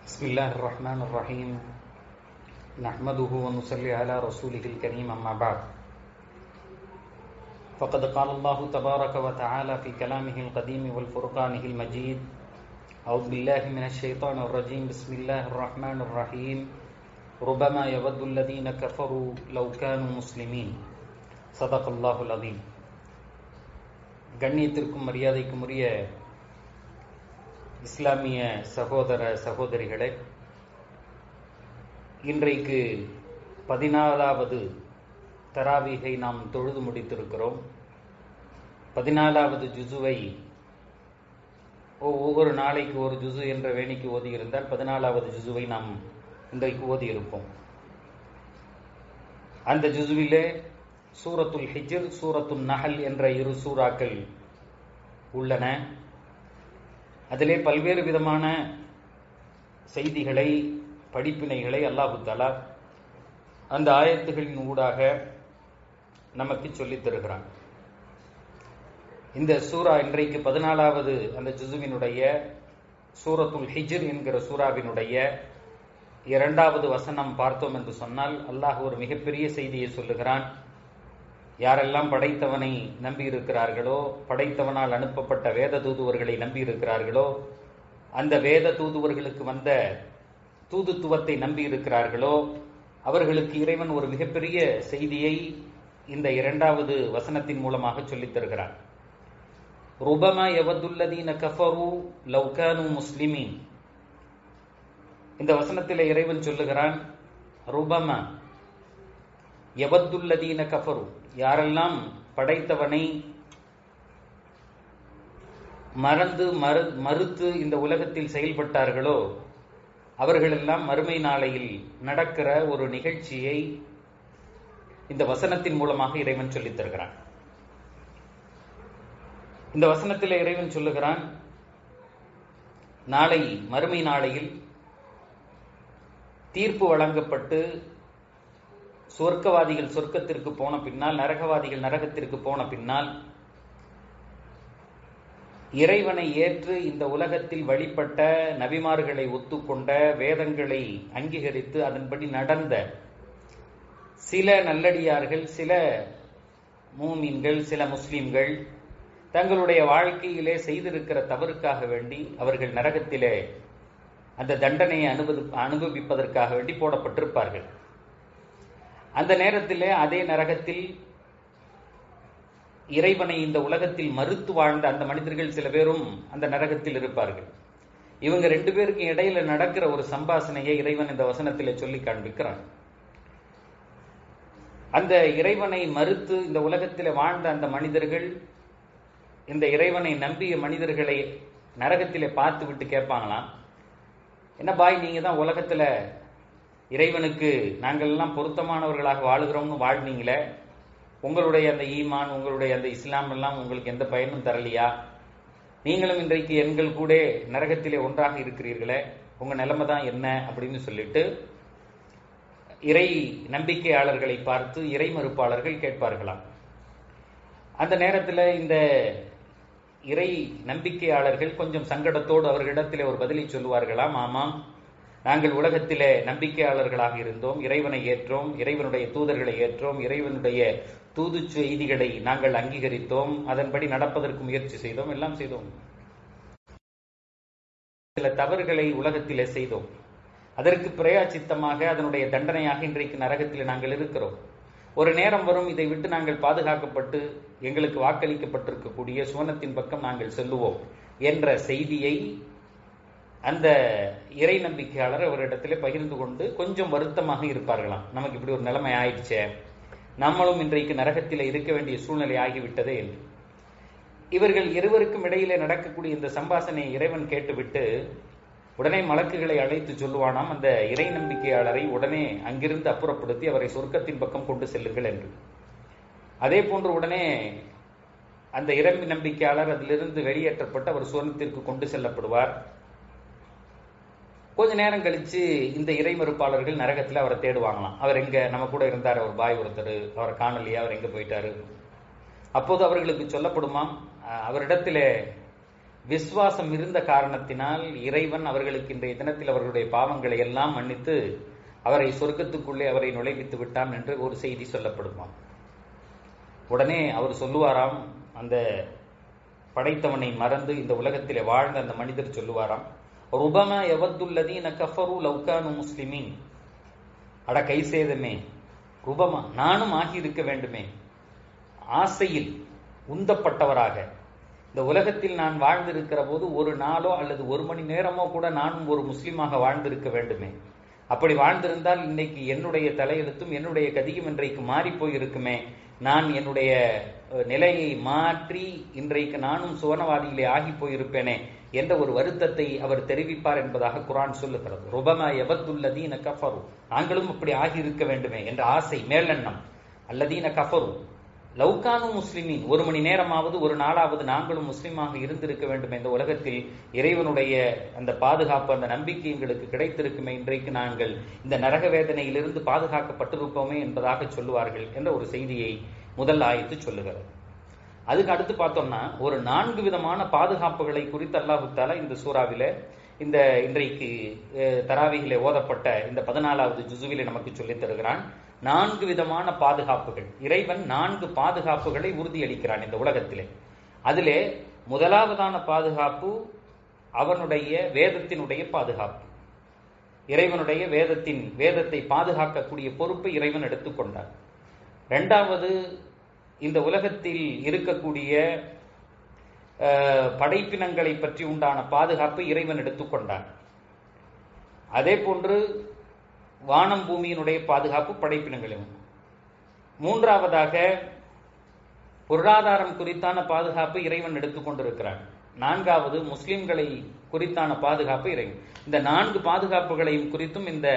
بسم الله الرحمن الرحيم نحمده ونصلي على رسوله الكريم أما بعد فقد قال الله تبارك وتعالى في كلامه القديم والفرقانه المجيد أعوذ بالله من الشيطان الرجيم بسم الله الرحمن الرحيم ربما يود الذين كفروا لو كانوا مسلمين صدق الله العظيم கண்ணியத்திற்கும் மரியாதைக்கும் உரிய இஸ்லாமிய சகோதர சகோதரிகளே இன்றைக்கு பதினாலாவது தராவீகை நாம் தொழுது முடித்திருக்கிறோம் பதினாலாவது ஜுசுவை ஒவ்வொரு நாளைக்கு ஒரு ஜுசு என்ற வேணிக்கு ஓதி இருந்தால் பதினாலாவது ஜுசுவை நாம் இன்றைக்கு ஓதி இருப்போம் அந்த ஜுசுவிலே சூரத்துல் ஹிஜர் சூரத்துல் நஹல் என்ற இரு சூறாக்கள் உள்ளன அதிலே பல்வேறு விதமான செய்திகளை படிப்பினைகளை அல்லாஹு தாலா அந்த ஆயத்துகளின் ஊடாக நமக்கு சொல்லித் தருகிறான் இந்த சூரா இன்றைக்கு பதினாலாவது அந்த ஜுசுவினுடைய சூரத்துல் ஹிஜர் என்கிற சூறாவினுடைய இரண்டாவது வசனம் பார்த்தோம் என்று சொன்னால் அல்லாஹ் ஒரு மிகப்பெரிய செய்தியை சொல்லுகிறான் யாரெல்லாம் படைத்தவனை நம்பி இருக்கிறார்களோ படைத்தவனால் அனுப்பப்பட்ட வேத தூதுவர்களை நம்பி இருக்கிறார்களோ அந்த வேத தூதுவர்களுக்கு வந்த தூதுத்துவத்தை நம்பி இருக்கிறார்களோ அவர்களுக்கு இறைவன் ஒரு மிகப்பெரிய செய்தியை இந்த இரண்டாவது வசனத்தின் மூலமாக சொல்லித் தருகிறார் ருபமா எவதுல்லதீன கஃபரு லவ்கானு முஸ்லிமீன் இந்த வசனத்திலே இறைவன் சொல்லுகிறான் ருபமா எவத்துல்லதீன கஃபரு யாரெல்லாம் படைத்தவனை மறந்து மறு மறுத்து இந்த உலகத்தில் செயல்பட்டார்களோ அவர்களெல்லாம் மறுமை நாளையில் நடக்கிற ஒரு நிகழ்ச்சியை இந்த வசனத்தின் மூலமாக இறைவன் சொல்லித் தருகிறான் இந்த வசனத்தில் இறைவன் சொல்லுகிறான் நாளை மறுமை நாளையில் தீர்ப்பு வழங்கப்பட்டு சொர்க்கவாதிகள் சொர்க்கத்திற்கு போன பின்னால் நரகவாதிகள் நரகத்திற்கு போன பின்னால் இறைவனை ஏற்று இந்த உலகத்தில் வழிபட்ட நபிமார்களை ஒத்துக்கொண்ட வேதங்களை அங்கீகரித்து அதன்படி நடந்த சில நல்லடியார்கள் சில மூமீன்கள் சில முஸ்லிம்கள் தங்களுடைய வாழ்க்கையிலே செய்திருக்கிற தவறுக்காக வேண்டி அவர்கள் நரகத்திலே அந்த தண்டனையை அனுபவி அனுபவிப்பதற்காக வேண்டி போடப்பட்டிருப்பார்கள் அந்த நேரத்தில் அதே நரகத்தில் இறைவனை இந்த உலகத்தில் மறுத்து வாழ்ந்த அந்த மனிதர்கள் சில பேரும் அந்த நரகத்தில் இருப்பார்கள் இவங்க ரெண்டு பேருக்கு இடையில நடக்கிற ஒரு சம்பாசனையை இறைவன் இந்த வசனத்திலே சொல்லி காண்பிக்கிறான் அந்த இறைவனை மறுத்து இந்த உலகத்தில் வாழ்ந்த அந்த மனிதர்கள் இந்த இறைவனை நம்பிய மனிதர்களை நரகத்திலே பார்த்து விட்டு கேட்பாங்களாம் என்ன பாய் நீங்க தான் உலகத்துல இறைவனுக்கு நாங்கள் எல்லாம் பொருத்தமானவர்களாக வாழுகிறோம்னு வாழ்ந்தீங்களே உங்களுடைய அந்த ஈமான் உங்களுடைய அந்த இஸ்லாம் எல்லாம் உங்களுக்கு எந்த பயனும் தரலையா நீங்களும் இன்றைக்கு எண்கள் கூட நரகத்திலே ஒன்றாக இருக்கிறீர்களே உங்க நிலைமை தான் என்ன அப்படின்னு சொல்லிட்டு இறை நம்பிக்கையாளர்களை பார்த்து இறை மறுப்பாளர்கள் கேட்பார்களாம் அந்த நேரத்தில் இந்த இறை நம்பிக்கையாளர்கள் கொஞ்சம் சங்கடத்தோடு அவர்களிடத்திலே ஒரு பதிலை சொல்லுவார்களாம் ஆமாம் நாங்கள் உலகத்திலே நம்பிக்கையாளர்களாக இருந்தோம் இறைவனை ஏற்றோம் இறைவனுடைய தூதர்களை ஏற்றோம் இறைவனுடைய தூது செய்திகளை நாங்கள் அங்கீகரித்தோம் அதன்படி நடப்பதற்கு முயற்சி செய்தோம் எல்லாம் செய்தோம் சில தவறுகளை உலகத்திலே செய்தோம் அதற்கு பிரயாச்சித்தமாக அதனுடைய தண்டனையாக இன்றைக்கு நரகத்தில் நாங்கள் இருக்கிறோம் ஒரு நேரம் வரும் இதை விட்டு நாங்கள் பாதுகாக்கப்பட்டு எங்களுக்கு வாக்களிக்கப்பட்டிருக்கக்கூடிய சுவனத்தின் பக்கம் நாங்கள் செல்லுவோம் என்ற செய்தியை அந்த இறை நம்பிக்கையாளர் அவரிடத்துல பகிர்ந்து கொண்டு கொஞ்சம் வருத்தமாக இருப்பார்களாம் நமக்கு இப்படி ஒரு நிலைமை ஆயிடுச்சே நம்மளும் இன்றைக்கு நரகத்தில் இருக்க வேண்டிய சூழ்நிலை ஆகிவிட்டதே என்று இவர்கள் இருவருக்கும் இடையிலே நடக்கக்கூடிய இந்த சம்பாசனையை இறைவன் கேட்டுவிட்டு உடனே மலக்குகளை அழைத்து சொல்லுவானாம் அந்த இறை நம்பிக்கையாளரை உடனே அங்கிருந்து அப்புறப்படுத்தி அவரை சொர்க்கத்தின் பக்கம் கொண்டு செல்லுங்கள் என்று அதே போன்று உடனே அந்த இறை நம்பிக்கையாளர் அதிலிருந்து வெளியேற்றப்பட்டு அவர் சுவனத்திற்கு கொண்டு செல்லப்படுவார் கொஞ்ச நேரம் கழிச்சு இந்த இறை மறுப்பாளர்கள் நரகத்தில் அவரை தேடுவாங்களாம் அவர் எங்க நம்ம கூட இருந்தார் அவர் பாய் ஒருத்தர் அவரை காணலையா அவர் எங்க போயிட்டாரு அப்போது அவர்களுக்கு சொல்லப்படுமாம் அவரிடத்திலே விசுவாசம் இருந்த காரணத்தினால் இறைவன் அவர்களுக்கு இன்றைய தினத்தில் அவர்களுடைய பாவங்களை எல்லாம் மன்னித்து அவரை சொர்க்கத்துக்குள்ளே அவரை நுழைவித்து விட்டான் என்று ஒரு செய்தி சொல்லப்படுமாம் உடனே அவர் சொல்லுவாராம் அந்த படைத்தவனை மறந்து இந்த உலகத்திலே வாழ்ந்த அந்த மனிதர் சொல்லுவாராம் ருபம எவத்துல்லதீன கஃபரு லவ்கானு முஸ்லிமின் அட கை சேதமே ருபமா நானும் ஆகியிருக்க வேண்டுமே ஆசையில் உந்தப்பட்டவராக இந்த உலகத்தில் நான் வாழ்ந்திருக்கிற போது ஒரு நாளோ அல்லது ஒரு மணி நேரமோ கூட நானும் ஒரு முஸ்லீமாக வாழ்ந்திருக்க வேண்டுமே அப்படி வாழ்ந்திருந்தால் இன்னைக்கு என்னுடைய தலையெழுத்தும் என்னுடைய கதியும் இன்றைக்கு மாறி போயிருக்குமே நான் என்னுடைய நிலையை மாற்றி இன்றைக்கு நானும் சுவனவாதியிலே ஆகி போயிருப்பேனே என்ற ஒரு வருத்தத்தை அவர் தெரிவிப்பார் என்பதாக குரான் சொல்லுகிறது ருபமா எவத்துல்லதீன கஃபரு நாங்களும் அப்படி ஆகியிருக்க வேண்டுமே என்ற ஆசை மேலெண்ணம் அல்லதீன கஃபரு லவ்கானு முஸ்லிமின் ஒரு மணி நேரமாவது ஒரு நாளாவது நாங்களும் முஸ்லீமாக இருந்திருக்க வேண்டும் இந்த உலகத்தில் இறைவனுடைய அந்த பாதுகாப்பு அந்த நம்பிக்கை எங்களுக்கு கிடைத்திருக்குமே இன்றைக்கு நாங்கள் இந்த நரக வேதனையிலிருந்து பாதுகாக்கப்பட்டிருப்போமே என்பதாக சொல்லுவார்கள் என்ற ஒரு செய்தியை முதல் ஆயத்து சொல்லுகிறது அதுக்கு அடுத்து பார்த்தோம்னா ஒரு நான்கு விதமான பாதுகாப்புகளை குறித்து அல்லாஹு தாலா இந்த சூறாவில இந்த இன்றைக்கு தராவிகளே ஓதப்பட்ட இந்த பதினாலாவது ஜுசுவிலே நமக்கு சொல்லித் தருகிறான் நான்கு விதமான பாதுகாப்புகள் இறைவன் நான்கு பாதுகாப்புகளை உறுதியளிக்கிறான் இந்த உலகத்திலே அதிலே முதலாவதான பாதுகாப்பு அவனுடைய வேதத்தினுடைய பாதுகாப்பு இறைவனுடைய வேதத்தின் வேதத்தை பாதுகாக்கக்கூடிய பொறுப்பை இறைவன் எடுத்துக்கொண்டார் இரண்டாவது இந்த உலகத்தில் இருக்கக்கூடிய படைப்பினங்களை பற்றி உண்டான பாதுகாப்பை இறைவன் எடுத்துக்கொண்டான் அதே போன்று வானம் பூமியினுடைய பாதுகாப்பு படைப்பினங்களும் மூன்றாவதாக பொருளாதாரம் குறித்தான பாதுகாப்பு இறைவன் எடுத்துக்கொண்டிருக்கிறான் நான்காவது முஸ்லிம்களை குறித்தான பாதுகாப்பு இறைவன் இந்த நான்கு பாதுகாப்புகளையும் குறித்தும் இந்த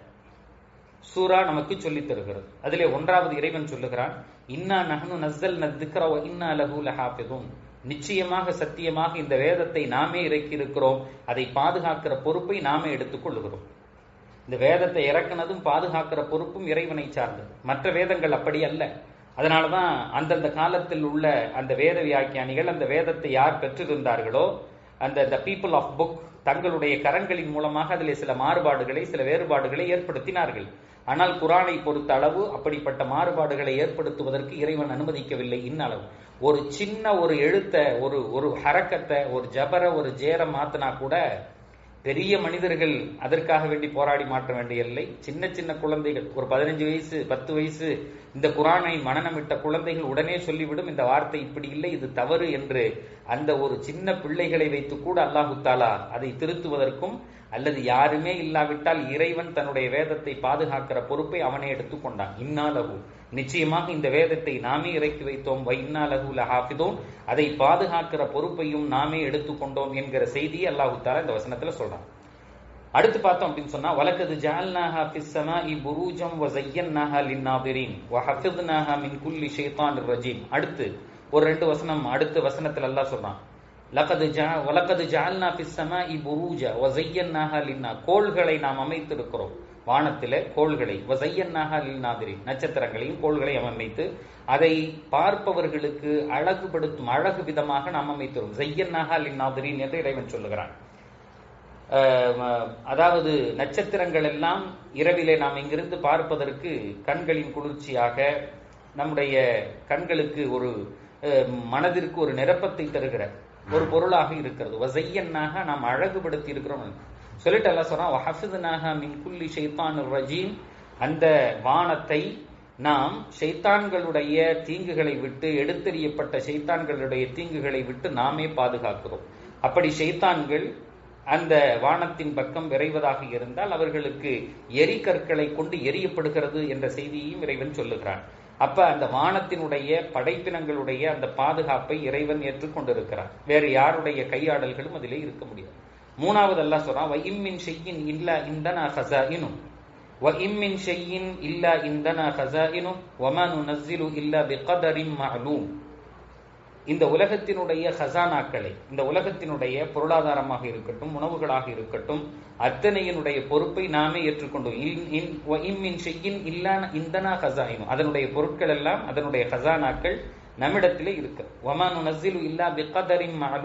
சூரா நமக்கு சொல்லித் தருகிறது அதிலே ஒன்றாவது இறைவன் சொல்லுகிறான் இன்னா நஹனு நஸ்ஸல் நத்திக்ர இன்னா லஹு லஹாஃபிதுன் நிச்சயமாக சத்தியமாக இந்த வேதத்தை நாமே இறக்கி இருக்கிறோம் அதை பாதுகாக்கிற பொறுப்பை நாமே எடுத்துக் கொள்ளுகிறோம் இந்த வேதத்தை இறக்குனதும் பாதுகாக்கிற பொறுப்பும் இறைவனை சார்ந்தது மற்ற வேதங்கள் அப்படி அல்ல அதனாலதான் அந்தந்த காலத்தில் உள்ள அந்த வேத வியாக்கியானிகள் அந்த வேதத்தை யார் பெற்றிருந்தார்களோ அந்த த பீப்புள் ஆஃப் புக் தங்களுடைய கரங்களின் மூலமாக அதில் சில மாறுபாடுகளை சில வேறுபாடுகளை ஏற்படுத்தினார்கள் ஆனால் குரானை பொறுத்த அளவு அப்படிப்பட்ட மாறுபாடுகளை ஏற்படுத்துவதற்கு இறைவன் அனுமதிக்கவில்லை இன்னளவு ஒரு சின்ன ஒரு எழுத்த ஒரு ஒரு ஹரக்கத்தை ஒரு ஜபர ஒரு ஜேர மாத்தினா கூட பெரிய மனிதர்கள் அதற்காக வேண்டி போராடி மாற்ற வேண்டியதில்லை சின்ன சின்ன குழந்தைகள் ஒரு பதினஞ்சு வயசு பத்து வயசு இந்த குரானை மனநமிட்ட குழந்தைகள் உடனே சொல்லிவிடும் இந்த வார்த்தை இப்படி இல்லை இது தவறு என்று அந்த ஒரு சின்ன பிள்ளைகளை வைத்து கூட அல்லாஹு தாலா அதை திருத்துவதற்கும் அல்லது யாருமே இல்லாவிட்டால் இறைவன் தன்னுடைய வேதத்தை பாதுகாக்கிற பொறுப்பை அவனே எடுத்துக்கொண்டான் இன்னாலகு நிச்சயமாக இந்த வேதத்தை நாமே இறக்கி வைத்தோம் வைன்னாலகு லஹாஃபிதோம் அதை பாதுகாக்கிற பொறுப்பையும் நாமே எடுத்துக்கொண்டோம் என்கிற செய்தியை அல்லாஹு தாலா இந்த வசனத்துல சொல்றான் அடுத்து பார்த்தோம் அப்படின்னு சொன்னா வலக்கது ஜஅல்னாஹா ஃபிஸ் ஸமாஇ புரூஜம் வ ஸய்யன்னாஹா லின்னாதிரின் வ ஹஃபித்னாஹா மின் குல்லி ஷைத்தானிர் ரஜீம் அடுத்து ஒரு ரெண்டு வசனம் அடுத்த வசனத்துல அல்லாஹ் சொல்றான் லகது ஜா வலக்கது ஜஅல்னா ஃபிஸ் ஸமாஇ புரூஜ வ ஸய்யன்னாஹா லின்னா கோள்களை நாம் அமைத்திருக்கிறோம் வானத்திலே கோள்களை வ ஸய்யன்னாஹா லின்னாதிரின் நட்சத்திரங்களையும் கோள்களையும் அமைத்து அதை பார்ப்பவர்களுக்கு அழகுபடுத்தும் அழகு விதமாக நாம் அமைத்திரும் ஸய்யன்னாஹா லின்னாதிரின் என்று இறைவன் சொல்லுகிறான் அதாவது நட்சத்திரங்கள் எல்லாம் இரவிலே நாம் இங்கிருந்து பார்ப்பதற்கு கண்களின் குளிர்ச்சியாக நம்முடைய கண்களுக்கு ஒரு மனதிற்கு ஒரு நிரப்பத்தை தருகிற ஒரு பொருளாக இருக்கிறது வசையன்னாக நாம் அழகுபடுத்தி இருக்கிறோம் சொல்லிட்டு எல்லாம் சொன்னா ஹஃபிதுனாக மின் குல்லி ஷைத்தான் ரஜீம் அந்த வானத்தை நாம் ஷைத்தான்களுடைய தீங்குகளை விட்டு எடுத்தெறியப்பட்ட ஷைத்தான்களுடைய தீங்குகளை விட்டு நாமே பாதுகாக்கிறோம் அப்படி ஷைத்தான்கள் அந்த வானத்தின் பக்கம் விரைவதாக இருந்தால் அவர்களுக்கு எரிகற்களை கொண்டு எரியப்படுகிறது என்ற செய்தியையும் இறைவன் சொல்லுகிறான் அப்ப அந்த வானத்தினுடைய படைப்பினங்களுடைய அந்த பாதுகாப்பை இறைவன் ஏற்றுக்கொண்டிருக்கிறார் வேறு யாருடைய கையாடல்களும் அதிலே இருக்க முடியாது மூணாவது அல்லாஹ் சொல்றான் இம்மின் செய்யின் இல்லா இந்தனா ஹசாயினும் وَإِمِّن شَيْءٍ إِلَّا عِندَنَا خَزَائِنُهُ وَمَا نُنَزِّلُ إِلَّا بِقَدَرٍ مَعْلُومٍ இந்த உலகத்தினுடைய ஹசானாக்களை இந்த உலகத்தினுடைய பொருளாதாரமாக இருக்கட்டும் உணவுகளாக இருக்கட்டும் அத்தனையினுடைய பொறுப்பை நாமே ஏற்றுக்கொண்டோம் இம்மின் செய்யின் இல்லான இந்தனா ஹசாயினும் அதனுடைய பொருட்கள் எல்லாம் அதனுடைய ஹசானாக்கள் நம்மிடத்திலே இருக்கு ஒமானு நசிலு இல்லா பிகதரின் மாலும்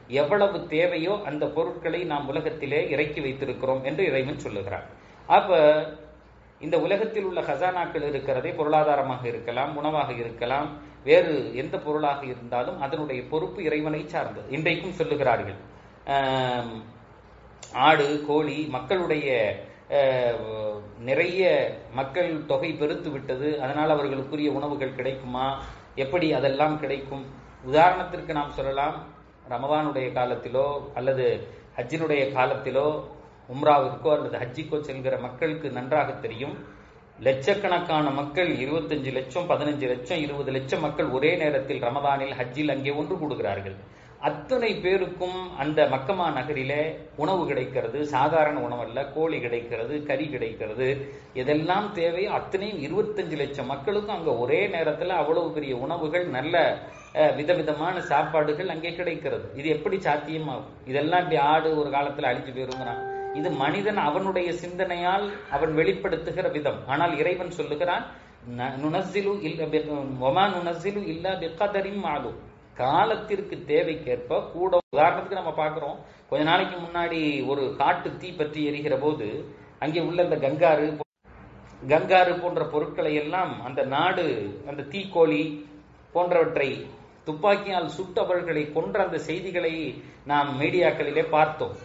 எவ்வளவு தேவையோ அந்த பொருட்களை நாம் உலகத்திலே இறக்கி வைத்திருக்கிறோம் என்று இறைவன் சொல்லுகிறார் அப்ப இந்த உலகத்தில் உள்ள ஹசானாக்கள் இருக்கிறதே பொருளாதாரமாக இருக்கலாம் உணவாக இருக்கலாம் வேறு எந்த பொருளாக இருந்தாலும் அதனுடைய பொறுப்பு இறைவனை சார்ந்தது இன்றைக்கும் சொல்லுகிறார்கள் ஆம், ஆடு கோழி மக்களுடைய அஹ், நிறைய மக்கள் தொகை பெருத்து விட்டது அதனால் அவர்களுக்குரிய உணவுகள் கிடைக்குமா எப்படி அதெல்லாம் கிடைக்கும் உதாரணத்திற்கு நாம் சொல்லலாம் ரமதானுடைய காலத்திலோ அல்லது ஹஜ்ஜினுடைய காலத்திலோ உம்ராவிற்கோ அல்லது ஹஜ்ஜிக்கோ செல்கிற மக்களுக்கு நன்றாக தெரியும் லட்சக்கணக்கான மக்கள் இருபத்தஞ்சு லட்சம் பதினஞ்சு லட்சம் இருபது லட்சம் மக்கள் ஒரே நேரத்தில் ரமதானில் ஹஜ்ஜில் அங்கே ஒன்று கூடுகிறார்கள் அத்தனை பேருக்கும் அந்த மக்கமா நகரிலே உணவு கிடைக்கிறது சாதாரண உணவல்ல கோழி கிடைக்கிறது கறி கிடைக்கிறது இதெல்லாம் தேவை அத்தனையும் இருபத்தஞ்சு லட்சம் மக்களுக்கும் அங்க ஒரே நேரத்துல அவ்வளவு பெரிய உணவுகள் நல்ல அஹ், விதவிதமான சாப்பாடுகள் அங்கே கிடைக்கிறது இது எப்படி சாத்தியமாகும் இதெல்லாம் இப்படி ஆடு ஒரு காலத்துல அழிஞ்சு போயிருங்கிறான் இது மனிதன் அவனுடைய சிந்தனையால் அவன் வெளிப்படுத்துகிற விதம் ஆனால் இறைவன் சொல்லுகிறான் "ந- நுனஸ்ஸிலு இல்ல பி- வமா நுனஸ்ஸிலு இல்லா பிகதரின் மாலும் காலத்திற்கு தேவைக்கேற்ப கூட உதாரணத்துக்கு நம்ம பார்க்கிறோம் கொஞ்ச நாளைக்கு முன்னாடி ஒரு காட்டு தீ பற்றி எரிகிற போது அங்கே உள்ள இந்த கங்காரு கங்காரு போன்ற பொருட்களை எல்லாம் அந்த நாடு அந்த தீக்கோழி போன்றவற்றை துப்பாக்கியால் சுட்டவர்களை கொன்ற அந்த செய்திகளை நாம் மீடியாக்களிலே பார்த்தோம்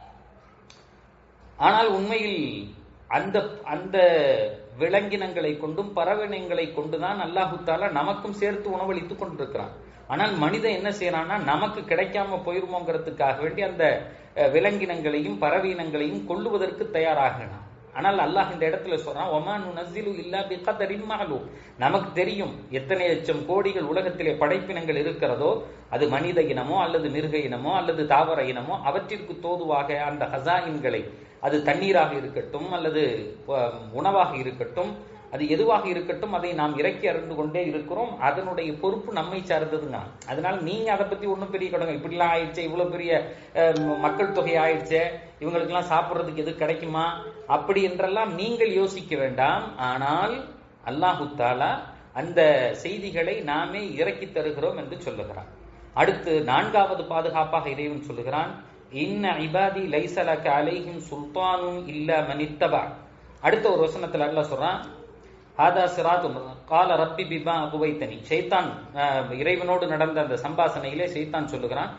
ஆனால் உண்மையில் அந்த அந்த விலங்கினங்களை கொண்டும் பறவைனங்களை கொண்டுதான் அல்லாஹு தாலா நமக்கும் சேர்த்து உணவளித்துக் கொண்டிருக்கிறான் ஆனால் மனிதன் என்ன செய்யறான்னா நமக்கு கிடைக்காம போயிருமோங்கிறதுக்காக வேண்டி அந்த அஹ், விலங்கினங்களையும் பறவையினங்களையும் கொல்லுவதற்கு தயாராகிறான் ஆனால் அல்லாஹ் இந்த இடத்துல சொல்றான் ஒமானு நஸ்ஸிலு இல்லா பிகதரின் மஅலூம் நமக்கு தெரியும் எத்தனை லட்சம் கோடிகள் உலகத்திலே படைப்பினங்கள் இருக்கிறதோ அது மனித இனமோ அல்லது மிருக இனமோ அல்லது தாவர இனமோ அவற்றிற்கு தோதுவாக அந்த ஹசாயின்களை அது தண்ணீராக இருக்கட்டும் அல்லது அஹ், உணவாக இருக்கட்டும் அது எதுவாக இருக்கட்டும் அதை நாம் இறக்கி அறிந்து கொண்டே இருக்கிறோம் அதனுடைய பொறுப்பு நம்மை சார்ந்ததுங்க அதனால நீங்க அதை பத்தி ஒண்ணும் பெரிய கடங்க இப்படிலாம் ஆயிடுச்சே இவ்வளவு பெரிய அஹ், மக்கள் தொகை ஆயிடுச்சே இவங்களுக்கெல்லாம் சாப்பிடுறதுக்கு எது கிடைக்குமா அப்படி என்றெல்லாம் நீங்கள் யோசிக்க வேண்டாம் ஆனால் அல்லாஹு தாலா அந்த செய்திகளை நாமே இறக்கி தருகிறோம் என்று சொல்லுகிறான் அடுத்து நான்காவது பாதுகாப்பாக இறைவன் சொல்லுகிறான் இன்ன இபாதி லைசலக அலைஹிம் சுல்தானும் இல்ல மனித்தபா அடுத்த ஒரு வசனத்துல அல்லாஹ் சொல்றான் ஹாதா சிராத்தும் கால ரப்பி பிபா அகுவைத்தனி ஷைத்தான் அஹ், இறைவனோடு நடந்த அந்த சம்பாசனையிலே ஷைத்தான் சொல்லுகிறான்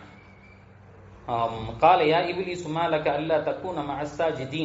ஆம், قال يا إبليس ما لك ألا تكون مع الساجدين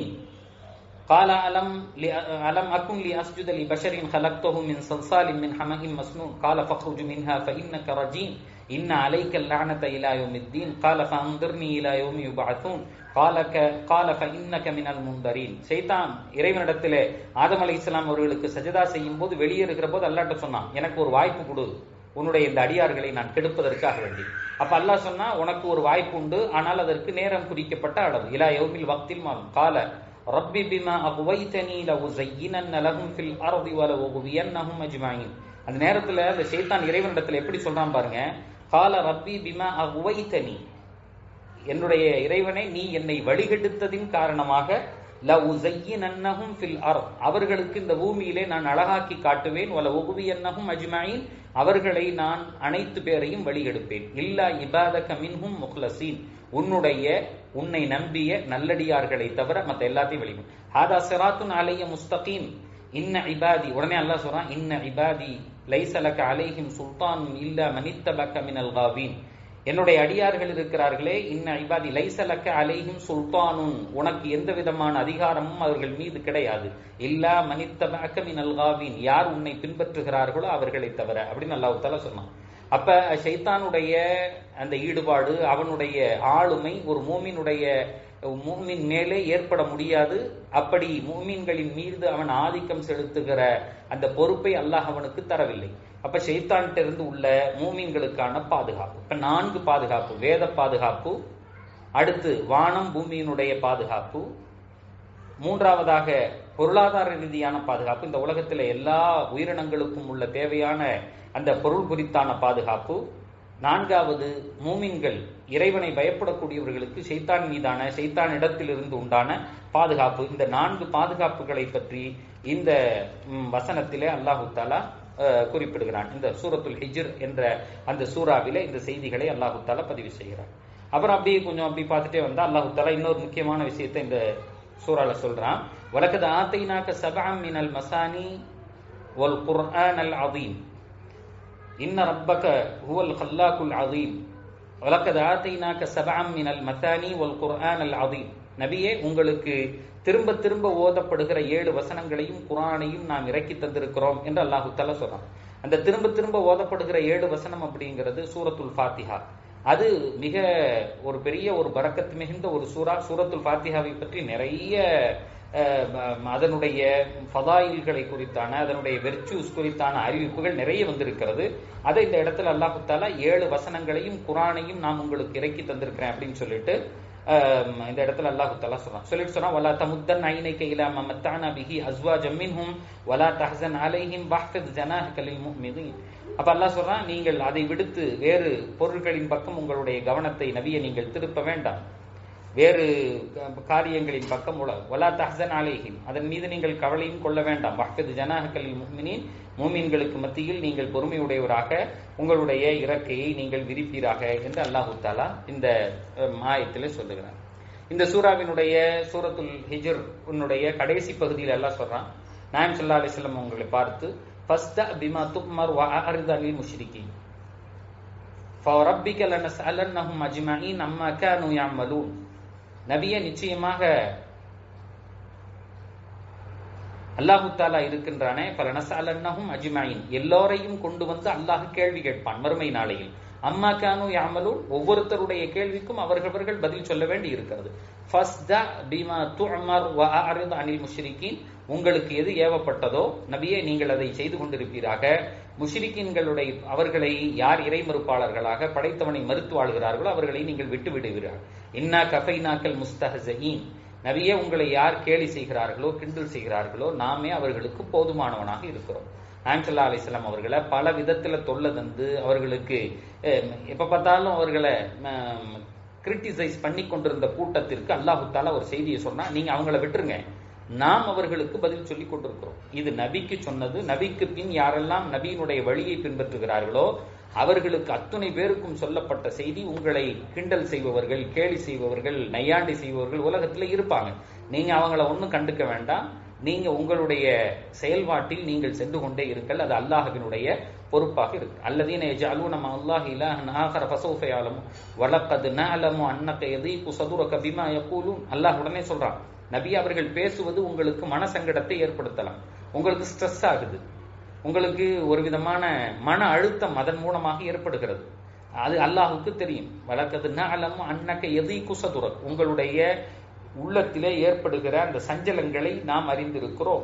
قال ألم لأ- ألم أكن لأسجد لبشر خلقته من صلصال من حمأ مسنون قال فاخرج منها فإنك رجيم إن عليك اللعنة إلى يوم الدين قال فأنظرني إلى يوم يبعثون قال ك- قال فإنك من المنذرين சைத்தான் இறைவனிடத்திலே ஆதம் அலை இஸ்லாம் அவர்களுக்கு சஜதா செய்யும் போது வெளியேறுகிற போது அல்லாட்ட சொன்னான் எனக்கு ஒரு வாய்ப்பு கொடு உன்னுடைய இந்த அடியார்களை நான் கெடுப்பதற்காக வேண்டி அப்ப அல்லாஹ் சொன்னா உனக்கு ஒரு வாய்ப்பு உண்டு ஆனால் அதற்கு நேரம் குறிக்கப்பட்ட அளவு இலா யௌமில் வக்தில் மாலும் கால ரப்பி பிமா அகுவைத்தனி லஉஸையினன்ன லஹும் ஃபில் அர்தி வலஉகுவியன்னஹும் அஜ்மாயின் அந்த நேரத்துல அந்த ஷைத்தான் இறைவனிடத்துல எப்படி சொல்றான் பாருங்க கால ரப்பி பிமா அகுவைத்தனி என்னுடைய இறைவனை நீ என்னை வழிகெடுத்ததின் காரணமாக லஉஸையினன்னஹும் ஃபில் அர்த் அவர்களுக்கு இந்த பூமியிலே நான் அழகாக்கி காட்டுவேன் வல உகுவியன்னஹும் அஜ்மாயின் அவர்களை நான் அனைத்து பேரையும் வழிகெடுப்பேன் இல்லா இபாதக மின்ஹும் முக்லசீன் உன்னுடைய உன்னை நம்பிய நல்லடியார்களை தவிர மத்த எல்லாத்தையும் வெளியும் ஹாதா சிராத்துன் அலைய முஸ்தகீம் இன்ன இபாதி உடனே அல்லாஹ் சொல்றான் இன்ன இபாதி லைசலக அலைஹிம் சுல்தான் இல்லா மனித்தபக்க மினல் காவீன் என்னுடைய அடியார்கள் இருக்கிறார்களே இன்ன இபாதி லைசலக்க அலைஹிம் சுல்தானுன் உனக்கு எந்த விதமான அதிகாரமும் அவர்கள் மீது கிடையாது இல்லா மனித்தபக்க மினல் காவீன் யார் உன்னை பின்பற்றுகிறார்களோ அவர்களை தவிர அப்படின்னு அல்லாஹ் தஆலா சொன்னான் அப்ப ஷைத்தானுடைய அந்த ஈடுபாடு அவனுடைய ஆளுமை ஒரு மூமினுடைய மூமின் மேலே ஏற்பட முடியாது அப்படி மூமின்களின் மீது அவன் ஆதிக்கம் செலுத்துகிற அந்த பொறுப்பை அல்லாஹ் அவனுக்கு தரவில்லை அப்ப ஷைத்தான்கிட்ட இருந்து உள்ள மூமின்களுக்கான பாதுகாப்பு இப்ப நான்கு பாதுகாப்பு வேத பாதுகாப்பு அடுத்து வானம் பூமியினுடைய பாதுகாப்பு மூன்றாவதாக பொருளாதார ரீதியான பாதுகாப்பு இந்த உலகத்துல எல்லா உயிரினங்களுக்கும் உள்ள தேவையான அந்த பொருள் குறித்தான பாதுகாப்பு நான்காவது மூமின்கள் இறைவனை பயப்படக்கூடியவர்களுக்கு ஷைத்தான் மீதான ஷைத்தான் இடத்திலிருந்து உண்டான பாதுகாப்பு இந்த நான்கு பாதுகாப்புகளை பற்றி இந்த ம், வசனத்திலே அல்லாஹு தாலா அஹ், குறிப்பிடுகிறான் இந்த சூரத்துல் ஹிஜ்ர் என்ற அந்த சூறாவிலே இந்த செய்திகளை அல்லாஹு தாலா பதிவு செய்கிறான் அப்புறம் அப்படியே கொஞ்சம் அப்படி பார்த்துட்டே வந்தா அல்லாஹு தாலா இன்னொரு முக்கியமான விஷயத்தை இந்த சூறால சொல்றான் வலக்கது ஆத்தைனாக்க சபம் மினல் மசானி வல் குர்ஆன் அல் அதீம் இன்ன ரப்பக ஹுவல் ஹல்லாக்குல் அதீம் வலக்கது ஆத்தைனாக்க சபம் மினல் மசானி வல் குர்ஆன் அல் அதீம் நபியே உங்களுக்கு திரும்ப திரும்ப ஓதப்படுகிற ஏழு வசனங்களையும் குரானையும் நாம் இறக்கி தந்திருக்கிறோம் என்று அல்லாஹு தாலா சொல்றான் அந்த திரும்ப திரும்ப ஓதப்படுகிற ஏழு வசனம் அப்படிங்கிறது சூரத்துல் ஃபாத்திஹா அது மிக ஒரு பெரிய ஒரு பறக்கத்து மிகுந்த ஒரு சூரா சூரத்துல் ஃபாத்திஹாவை பற்றி நிறைய அதனுடைய ஃபதாயில்களை குறித்தான அதனுடைய வெர்ச்சூஸ் குறித்தான அறிவிப்புகள் நிறைய வந்திருக்கிறது அதை இந்த இடத்துல அல்லாஹு தாலா ஏழு வசனங்களையும் குரானையும் நான் உங்களுக்கு இறக்கி தந்திருக்கிறேன் அப்படின்னு சொல்லிட்டு இந்த இடத்துல அல்லாஹு தலா சொல்றான் சொல்லிட்டு சொன்னா வலா தமுத்தன் ஐனைக்க இலா மமத்தானா பிஹி அஸ்வாஜ மின்ஹும் வலா தஹசன் அலைஹிம் பஹ்ஃபித் ஜனாஹக லில் முஃமினீன் அப்ப அல்லாஹ் சொல்றான் நீங்கள் அதை விடுத்து வேறு பொருட்களின் பக்கம் உங்களுடைய கவனத்தை நபியை நீங்கள் திருப்ப வேண்டாம் வேறு காரியங்களின் பக்கம் உள்ள வலா தஹசன் அலைஹிம் அதன் மீது நீங்கள் கவலையும் கொள்ள வேண்டாம் பஹ்ஃபித் ஜனாஹக லில் முஃமினீன் மூமின்களுக்கு மத்தியில் நீங்கள் பொறுமையுடையவராக உங்களுடைய இறக்கையை நீங்கள் விரிப்பீராக என்று அல்லாஹு தாலா இந்த மாயத்திலே சொல்லுகிறார் இந்த சூறாவினுடைய சூரத்துல் ஹிஜர் உன்னுடைய கடைசி பகுதியில் எல்லாம் சொல்றான் நாயம் சொல்லா அலிஸ்லம் உங்களை பார்த்து ஃபஸ்த பிமா துக்மர் வ அரித அலில் முஷ்ரிகி فَرَبِّكَ لَنَسْأَلَنَّهُمْ أَجْمَعِينَ عَمَّا كَانُوا يَعْمَلُونَ நபியே நிச்சயமாக அல்லாஹு தாலா இருக்கின்றானே பல நசாலன்னஹும் அஜ்மாயின் எல்லோரையும் கொண்டு வந்து அல்லாஹ் கேள்வி கேட்பான் மறுமை நாளையில் அம்மா கானு யாமலூன் ஒவ்வொருத்தருடைய கேள்விக்கும் அவர்களவர்கள் பதில் சொல்ல வேண்டி இருக்கிறது ஃபஸ்தா பீமா துஅமர் வ அரித் அனில் முஷ்ரிகீன் உங்களுக்கு எது ஏவப்பட்டதோ நபியே நீங்கள் அதை செய்து கொண்டிருப்பீராக முஷ்ரிக்கின்களுடைய அவர்களை யார் இறை மறுப்பாளர்களாக படைத்தவனை மறுத்து வாழ்கிறார்களோ அவர்களை நீங்கள் விட்டு விடுவீர்கள் இன்னா கஃபைனாக்கல் முஸ்தஹீன் நபியே உங்களை யார் கேலி செய்கிறார்களோ கிண்டல் செய்கிறார்களோ நாமே அவர்களுக்கு போதுமானவனாக இருக்கிறோம் ஆம்சல்லா அலிஸ்லாம் அவர்களை பல விதத்துல தொல்லை தந்து அவர்களுக்கு எப்ப பார்த்தாலும் அவர்களை கிரிட்டிசைஸ் பண்ணி கொண்டிருந்த கூட்டத்திற்கு அல்லாஹுத்தால ஒரு செய்தியை சொன்னா நீங்க அவங்கள விட்டுருங்க நாம் அவர்களுக்கு பதில் சொல்லி கொண்டிருக்கிறோம் இது நபிக்கு சொன்னது நபிக்கு பின் யாரெல்லாம் நபியினுடைய வழியை பின்பற்றுகிறார்களோ அவர்களுக்கு அத்துணை பேருக்கும் சொல்லப்பட்ட செய்தி உங்களை கிண்டல் செய்பவர்கள் கேலி செய்பவர்கள் நையாண்டி செய்பவர்கள் உலகத்துல இருப்பாங்க நீங்க அவங்கள ஒன்றும் கண்டுக்க வேண்டாம் நீங்க உங்களுடைய செயல்பாட்டில் நீங்கள் சென்று கொண்டே இருங்கள் அது அல்லாஹினுடைய பொறுப்பாக இருக்கு அல்லதீன யஜஅலூன அல்லாஹ் இலாஹன் ஆகர ஃபஸௌஃப யஅலமு வலக்கத் நஅலமு அன்னக யதீகு சதுரக பிமா யகூலூன் அல்லாஹ் உடனே சொல்றான் நபி அவர்கள் பேசுவது உங்களுக்கு மனசங்கடத்தை ஏற்படுத்தலாம் உங்களுக்கு ஸ்ட்ரெஸ் ஆகுது உங்களுக்கு ஒரு விதமான மன அழுத்தம் அதன் மூலமாக ஏற்படுகிறது அது அல்லாஹுக்கு தெரியும் வழக்கது நலம் அன்னக்க எதை குசதுர உங்களுடைய உள்ளத்திலே ஏற்படுகிற அந்த சஞ்சலங்களை நாம் அறிந்திருக்கிறோம்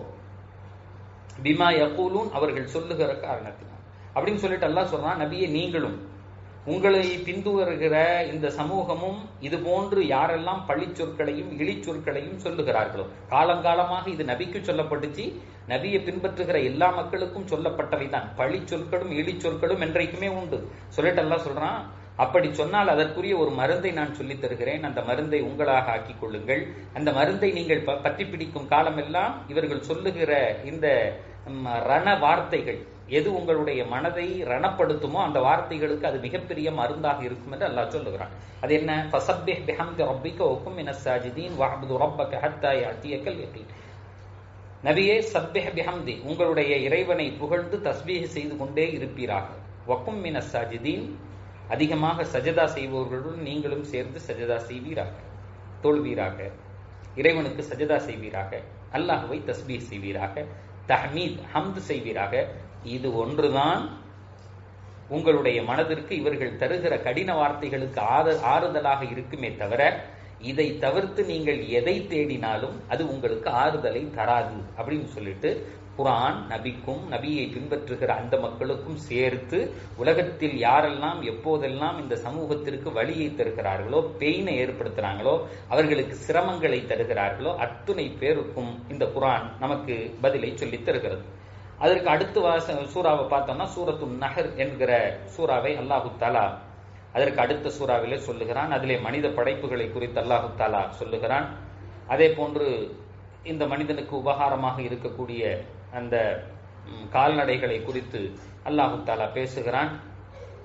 பிமா யகூலூன் அவர்கள் சொல்லுகிற காரணத்தினால் அப்படின்னு சொல்லிட்டு அல்லாஹ் சொல்றான் நபியே நீங்களும் உங்களை பின்துவருகிற இந்த சமூகமும் இது போன்று யாரெல்லாம் பழி சொற்களையும் இழி சொற்களையும் சொல்லுகிறார்களோ காலங்காலமாக இது நபிக்கு சொல்லப்பட்டுச்சு நபியை பின்பற்றுகிற எல்லா மக்களுக்கும் சொல்லப்பட்டவை தான் பழி சொற்களும் இழி சொற்களும் என்றைக்குமே உண்டு சொல்லிட்டு எல்லாம் சொல்றான் அப்படி சொன்னால் அதற்குரிய ஒரு மருந்தை நான் சொல்லித் தருகிறேன் அந்த மருந்தை உங்களாக ஆக்கிக் கொள்ளுங்கள் அந்த மருந்தை நீங்கள் பற்றி பிடிக்கும் காலமெல்லாம் இவர்கள் சொல்லுகிற இந்த ரண வார்த்தைகள் எது உங்களுடைய மனதை ரணப்படுத்துமோ அந்த வார்த்தைகளுக்கு அது மிகப்பெரிய மருந்தாக இருக்கும் என்று அல்லாஹ் சொல்லுகிறான் அது என்ன ஃபசப்பிஹ் பிஹம்தி ரப்பிக வகும் மினஸ் சாஜிதீன் வஅப்து ரப்பக ஹத்தா யாத்தியக்கல் யகீன் நபியே சப்பிஹ் பிஹம்தி உங்களுடைய இறைவனை புகழ்ந்து தஸ்பீஹ் செய்து கொண்டே இருப்பீராக வக்கும் மினஸ் சாஜிதீன் அதிகமாக சஜதா செய்பவர்களுடன் நீங்களும் சேர்ந்து சஜதா செய்வீராக தொழுவீராக இறைவனுக்கு சஜதா செய்வீராக அல்லாஹுவை தஸ்பீஹ் செய்வீராக தஹ்மீத் ஹம்து செய்வீராக இது ஒன்றுதான் உங்களுடைய மனதிற்கு இவர்கள் தருகிற கடின வார்த்தைகளுக்கு ஆறு ஆறுதலாக இருக்குமே தவிர இதை தவிர்த்து நீங்கள் எதை தேடினாலும் அது உங்களுக்கு ஆறுதலை தராது அப்படின்னு சொல்லிட்டு குரான் நபிக்கும் நபியை பின்பற்றுகிற அந்த மக்களுக்கும் சேர்த்து உலகத்தில் யாரெல்லாம் எப்போதெல்லாம் இந்த சமூகத்திற்கு வழியை தருகிறார்களோ பெயினை ஏற்படுத்துறாங்களோ அவர்களுக்கு சிரமங்களை தருகிறார்களோ அத்துணை பேருக்கும் இந்த குரான் நமக்கு பதிலை சொல்லி தருகிறது அதற்கு அடுத்த வாச சூறாவை பார்த்தோம்னா சூரத்து நகர் என்கிற சூறாவை அல்லாஹு தாலா அதற்கு அடுத்த சூறாவிலே சொல்லுகிறான் அதிலே மனித படைப்புகளை குறித்து அல்லாஹு தாலா சொல்லுகிறான் அதே போன்று இந்த மனிதனுக்கு உபகாரமாக இருக்கக்கூடிய அந்த கால்நடைகளை குறித்து அல்லாஹு தாலா பேசுகிறான்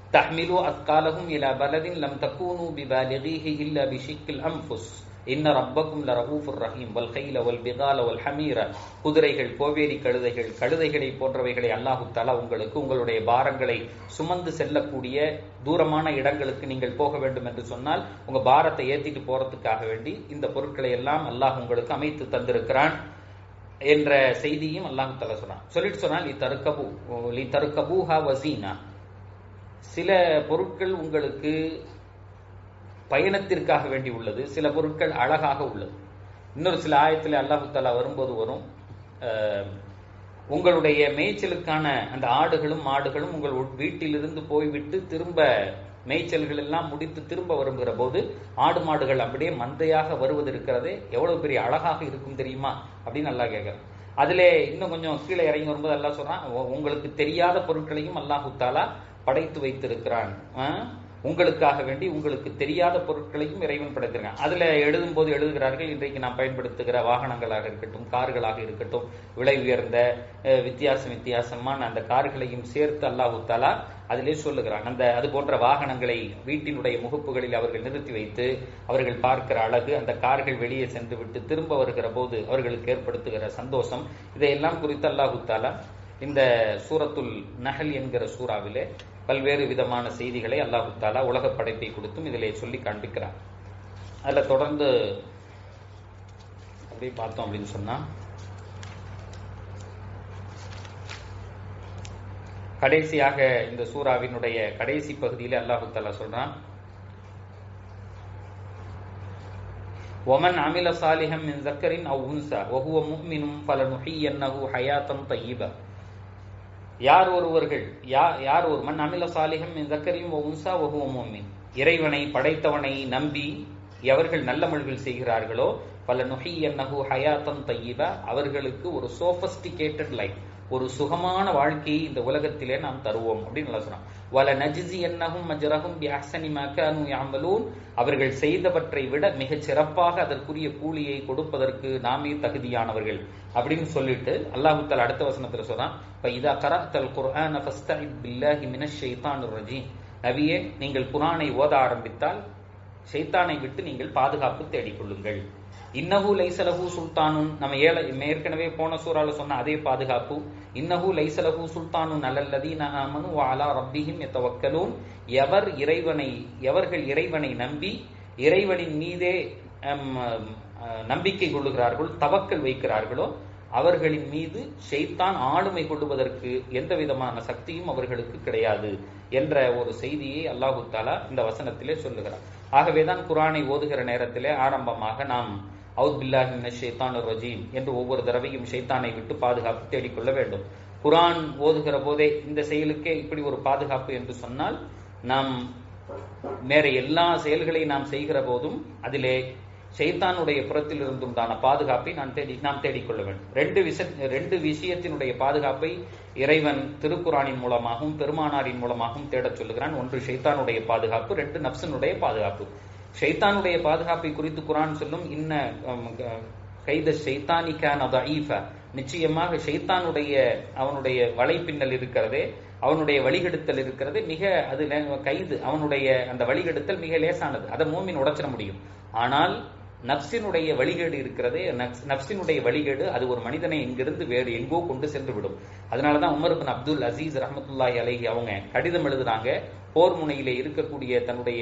தஹ்மிலு அத்காலஹும் இலா பலதின் லம் தக்கூனு பிபாலிகிஹி இல்லா பிஷிக்கில் அன்ஃபுஸ் இன்ன ரப்பக்கும் லரஹூஃபுர் ரஹீம் வல் கைல வல் பிகால வல் ஹமீர குதிரைகள் கோவேரி கழுதைகள் கழுதைகளை போன்றவைகளை அல்லாஹு தஆலா உங்களுக்கு உங்களுடைய பாரங்களை சுமந்து செல்லக்கூடிய தூரமான இடங்களுக்கு நீங்கள் போக வேண்டும் என்று சொன்னால் உங்க பாரத்தை ஏத்திட்டு போறதுக்காக வேண்டி இந்த பொருட்களை எல்லாம் அல்லாஹ் உங்களுக்கு அமைத்து தந்திருக்கிறான் என்ற செய்தியும் அல்லாஹு தஆலா சொன்னான் சொல்லிட்டு சொன்னால் லி தருக்கபு லி தருக்கபூஹா வசீனா சில பொருட்கள் உங்களுக்கு பயணத்திற்காக வேண்டி உள்ளது சில பொருட்கள் அழகாக உள்ளது இன்னொரு சில ஆயத்தில் அல்லாஹு தாலா வரும்போது வரும் அஹ், உங்களுடைய மேய்ச்சலுக்கான அந்த ஆடுகளும் மாடுகளும் உங்கள் உட்- வீட்டிலிருந்து போய்விட்டு திரும்ப மேய்ச்சல்கள் எல்லாம் முடித்து திரும்ப வருகிற போது ஆடு மாடுகள் அப்படியே மந்தையாக வருவது இருக்கிறதே எவ்வளவு பெரிய அழகாக இருக்கும் தெரியுமா அப்படின்னு நல்லா கேட்கிறேன் அதிலே இன்னும் கொஞ்சம் கீழே இறங்கி வரும்போது அல்லாஹ் சொல்றான் உ- உங்களுக்கு தெரியாத பொருட்களையும் அல்லாஹு தாலா படைத்து வைத்திருக்கிறான் ஆ? உங்களுக்காக வேண்டி உங்களுக்கு தெரியாத பொருட்களையும் இறைவன் படைத்திருக்கான் அதுல எழுதும் போது எழுதுகிறார்கள் இன்றைக்கு நாம் பயன்படுத்துகிற வாகனங்களாக இருக்கட்டும் கார்களாக இருக்கட்டும் விலை உயர்ந்த அஹ், வித்தியாசம் வித்தியாசமான அந்த கார்களையும் சேர்த்து அல்லாஹு தாலா அதிலே சொல்லுகிறான் அந்த அது போன்ற வாகனங்களை வீட்டினுடைய முகப்புகளில் அவர்கள் நிறுத்தி வைத்து அவர்கள் பார்க்கிற அழகு அந்த கார்கள் வெளியே சென்று விட்டு திரும்ப வருகிற போது அவர்களுக்கு ஏற்படுத்துகிற சந்தோஷம் இதையெல்லாம் குறித்து அல்லாஹு தாலா இந்த சூரத்துல் நஹல் என்கிற சூறாவிலே பல்வேறு விதமான செய்திகளை அல்லாஹு தாலா உலக படைப்பை கொடுத்தும் இதிலே சொல்லி காண்பிக்கிறார் அதுல தொடர்ந்து அப்படியே பார்த்தோம் அப்படின்னு சொன்னா கடைசியாக இந்த சூறாவினுடைய கடைசி பகுதியில அல்லாஹு தாலா சொல்றான் ومن عمل صالحا من ذكر او انثى وهو مؤمن فلنحيينه حياه طيبه யார் ஒருவர்கள் யா- யார் ஒரு மன் அமில சாலிகம் மின் தக்கரியும் உன்சா வஹுவ முஃமின் இறைவனை படைத்தவனை நம்பி எவர்கள் நல்லமல்கள் செய்கிறார்களோ பல நுகி என்னஹு ஹயாத்தம் தையிப அவர்களுக்கு ஒரு சோபஸ்டிகேட்டட் லைஃப் ஒரு சுகமான வாழ்க்கையை இந்த உலகத்திலே நாம் தருவோம் அப்படின்னு நல்லா சொன்னான் வல நஜிசி என்னஹும் மஜரஹும் பி அஹ்சனி மா கானூ யஅமலூன் அவர்கள் செய்தவற்றை விட மிகச் சிறப்பாக அதற்குரிய கூலியை கொடுப்பதற்கு நாமே தகுதியானவர்கள் அப்படின்னு சொல்லிட்டு அல்லாஹு தஆலா அடுத்த வசனத்துல சொல்றான் "ஃப இதா கரஅத்தல் குர்ஆன ஃபஸ்தஇத் பில்லாஹி மினஷ் ஷைத்தானிர் ரஜீம் நபியே நீங்கள் குர்ஆனை ஓத ஆரம்பித்தால் ஷைத்தானை விட்டு நீங்கள் பாதுகாப்பு தேடிக்கொள்ளுங்கள் இன்னஹு லைசலஹு சுல்தானுன் நம்ம ஏழ ஏற்கனவே போன சூறால சொன்ன அதே பாதுகாப்பு இன்னஹு லைசலஹு சுல்தானுன் அலல்லதீன ஆமனு வ அலா ரப்பிஹிம் யதவக்கலூன் எவர் இறைவனை எவர்கள் இறைவனை நம்பி இறைவனின் மீதே அம், அஹ், நம்பிக்கை கொள்ளுகிறார்கள் தவக்கல் வைக்கிறார்களோ அவர்களின் மீது ஷைத்தான் ஆளுமை கொள்ளுவதற்கு எந்த விதமான சக்தியும் அவர்களுக்கு கிடையாது என்ற ஒரு செய்தியை அல்லாஹு தாலா இந்த வசனத்திலே சொல்லுகிறார் ஆகவேதான் குரானை ஓதுகிற நேரத்திலே ஆரம்பமாக நாம் அவுத் பில்லாஹி மினஷ் ஷைத்தானிர் ரஜீம் என்று ஒவ்வொரு தடவையும் ஷைத்தானை விட்டு பாதுகாப்பு தேடிக்கொள்ள வேண்டும் குரான் ஓதுகிற போதே இந்த செயலுக்கே இப்படி ஒரு பாதுகாப்பு என்று சொன்னால் நாம் வேற எல்லா செயல்களையும் நாம் செய்கிற போதும் அதிலே ஷைத்தானுடைய புறத்தில் இருந்துண்டான பாதுகாப்பை நான் தேடி நாம் தேடிக்கொள்ள வேண்டும் ரெண்டு விஷ ரெண்டு விஷயத்தினுடைய பாதுகாப்பை இறைவன் திருக்குறானின் மூலமாகவும் பெருமானாரின் மூலமாகவும் தேடச் சொல்லுகிறான் ஒன்று ஷைத்தானுடைய பாதுகாப்பு ரெண்டு நப்சனுடைய பாதுகாப்பு ஷைத்தானுடைய பாதுகாப்பை குறித்து குரான் சொல்லும் இன்ன ஹம், க- கைத ஷைத்தானிக்கான தஈஃப நிச்சயமாக ஷைத்தானுடைய அவனுடைய வலைப்பின்னல் இருக்கிறதே அவனுடைய வழிகெடுத்தல் இருக்கிறது மிக அது லே- கைது அவனுடைய அந்த வழிகெடுத்தல் மிக லேசானது அதை மூமின் உடைச்சிட முடியும் ஆனால் நப்சினுடைய வழிகேடு இருக்கிறதே நப்ஸ்- நப்சினுடைய வழிகேடு அது ஒரு மனிதனை இங்கிருந்து வேறு எங்கோ கொண்டு சென்று விடும் அதனாலதான் உமர் பின் அப்துல் அசீஸ் ரஹமத்துல்லாஹி அலைஹி அவங்க கடிதம் எழுதுறாங்க போர் முனையிலே இருக்கக்கூடிய தன்னுடைய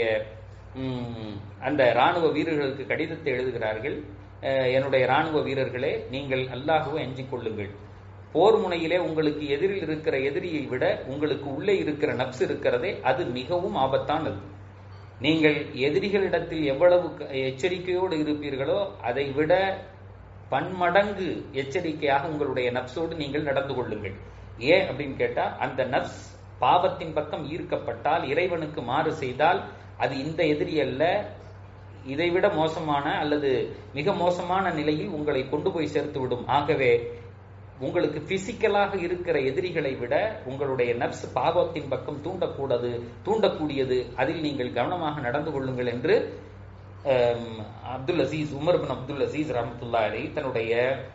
ம், அந்த ராணுவ வீரர்களுக்கு கடிதத்தை எழுதுகிறார்கள் அஹ், என்னுடைய ராணுவ வீரர்களே நீங்கள் அல்லாஹுவை அஞ்சிக் கொள்ளுங்கள் போர் முனையிலே உங்களுக்கு எதிரில் இருக்கிற எதிரியை விட உங்களுக்கு உள்ளே இருக்கிற நப்ஸ் இருக்கிறதே அது மிகவும் ஆபத்தானது நீங்கள் எதிரிகளிடத்தில் எவ்வளவு க- எச்சரிக்கையோடு இருப்பீர்களோ அதை விட பன்மடங்கு எச்சரிக்கையாக உங்களுடைய நப்சோடு நீங்கள் நடந்து கொள்ளுங்கள் ஏன் அப்படின்னு கேட்டா அந்த நப்ஸ் பாவத்தின் பக்கம் ஈர்க்கப்பட்டால் இறைவனுக்கு மாறு செய்தால் அது இந்த எதிரி அல்ல இதைவிட மோசமான அல்லது மிக மோசமான நிலையில் உங்களை கொண்டு போய் சேர்த்து விடும் ஆகவே உங்களுக்கு பிசிக்கலாக இருக்கிற எதிரிகளை விட உங்களுடைய நப்ஸ் பாவத்தின் பக்கம் தூண்டக்கூடாது தூண்டக்கூடியது அதில் நீங்கள் கவனமாக நடந்து கொள்ளுங்கள் என்று அம், Abdul Aziz Umar bin Abdul Aziz ரஹமத்துல்லா அலி தன்னுடைய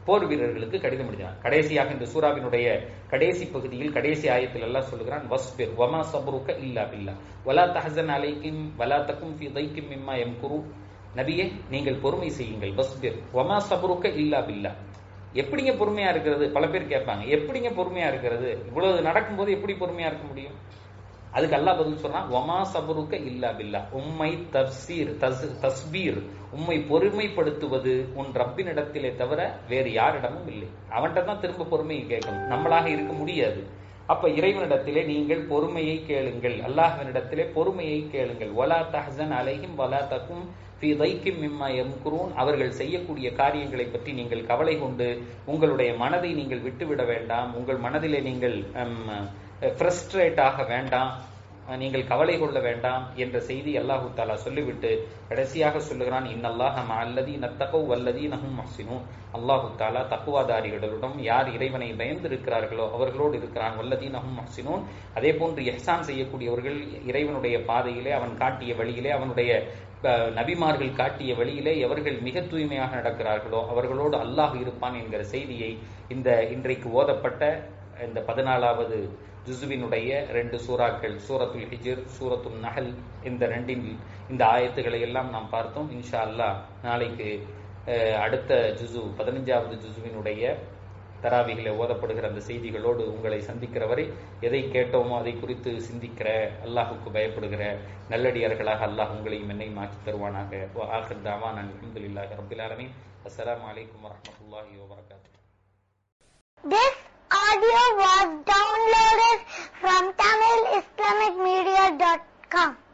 போர் வீரர்களுக்கு கடிதம் எழுதினான் கடைசியாக இந்த சூறாவினுடைய கடைசி பகுதியில் கடைசி ஆயத்தில் எல்லாம் சொல்லுகிறான் வஸ்பிர் வமா சபருக்க இல்லா பில்லா வலா தஹசன் அலைக்கும் வலா தக்கும் ஃபி தைக்கும் மிம்மா எம்குரு நபியே நீங்கள் பொறுமை செய்யுங்கள் வஸ்பிர் வமா சபருக்க இல்லா பில்லா எப்படிங்க பொறுமையா இருக்கிறது பல பேர் கேட்பாங்க எப்படிங்க பொறுமையா இருக்கிறது இவ்வளவு நடக்கும்போது எப்படி பொறுமையா இருக்க முடியும் அதுக்கு அல்லாஹ் பதில் சொன்னா ஒமா சபருக்க இல்லா பில்லா உம்மை தப்சீர் தஸ்- தஸ்பீர் உம்மை பொறுமைப்படுத்துவது உன் ரப்பினிடத்திலே தவிர வேறு யாரிடமும் இல்லை அவன்கிட்ட தான் திரும்ப பொறுமையை கேட்கணும் நம்மளாக இருக்க முடியாது அப்ப இறைவனிடத்திலே நீங்கள் பொறுமையை கேளுங்கள் அல்லாஹ்வினிடத்திலே பொறுமையை கேளுங்கள் வலா தஹசன் அலைஹிம் வலா தக்கும் ஃபீ தைக்கும் மிம்மா எம்குரூன் அவர்கள் செய்யக்கூடிய காரியங்களை பற்றி நீங்கள் கவலை கொண்டு உங்களுடைய மனதை நீங்கள் விட்டுவிட வேண்டாம் உங்கள் மனதிலே நீங்கள் ஃப்ரஸ்ட்ரேட் ஆக வேண்டாம் அஹ், நீங்கள் கவலை கொள்ள வேண்டாம் என்ற செய்தி அல்லாஹு தாலா சொல்லிவிட்டு கடைசியாக சொல்லுகிறான் இன்னல்லாஹ அல்லதி நத்தகவ் வல்லதி நகும் மஹ்சினும் அல்லாஹு தாலா தக்குவாதாரிகளுடன் யார் இறைவனை பயந்து இருக்கிறார்களோ அவர்களோடு இருக்கிறான் வல்லதி நகும் மஹ்சினூன் அதே போன்று எஹ்சான் செய்யக்கூடியவர்கள் இறைவனுடைய பாதையிலே அவன் காட்டிய வழியிலே அவனுடைய அஹ், நபிமார்கள் காட்டிய வழியிலே எவர்கள் மிக தூய்மையாக நடக்கிறார்களோ அவர்களோடு அல்லாஹ் இருப்பான் என்கிற செய்தியை இந்த இன்றைக்கு ஓதப்பட்ட இந்த பதினாலாவது ஜுசுவினுடைய ரெண்டு சூறாக்கள் சூரத்துல் ஹிஜ்ர் சூரத்துல் நஹல் இந்த ரெண்டின் இந்த ஆயத்துக்களை எல்லாம் நாம் பார்த்தோம் இன்ஷா அல்லாஹ் நாளைக்கு அஹ், அடுத்த ஜுசு பதினஞ்சாவது ஜுசுவினுடைய தராவிகளை ஓதப்படுகிற அந்த செய்திகளோடு உங்களை சந்திக்கிற வரை எதை கேட்டோமோ அதை குறித்து சிந்திக்கிற அல்லாஹுக்கு பயப்படுகிற நல்லடியார்களாக அல்லாஹ் உங்களையும் என்னையும் ஆக்கி தருவானாக ஆஹிர் தாவான் அல்ஹம்துலில்லாஹி ரப்பில் ஆலமீன் அஸ்ஸலாமு அலைக்கும் வரஹ்மத்துல்லாஹி வபரகாத்துஹு This audio was downloaded from TamilIslamicMedia.com.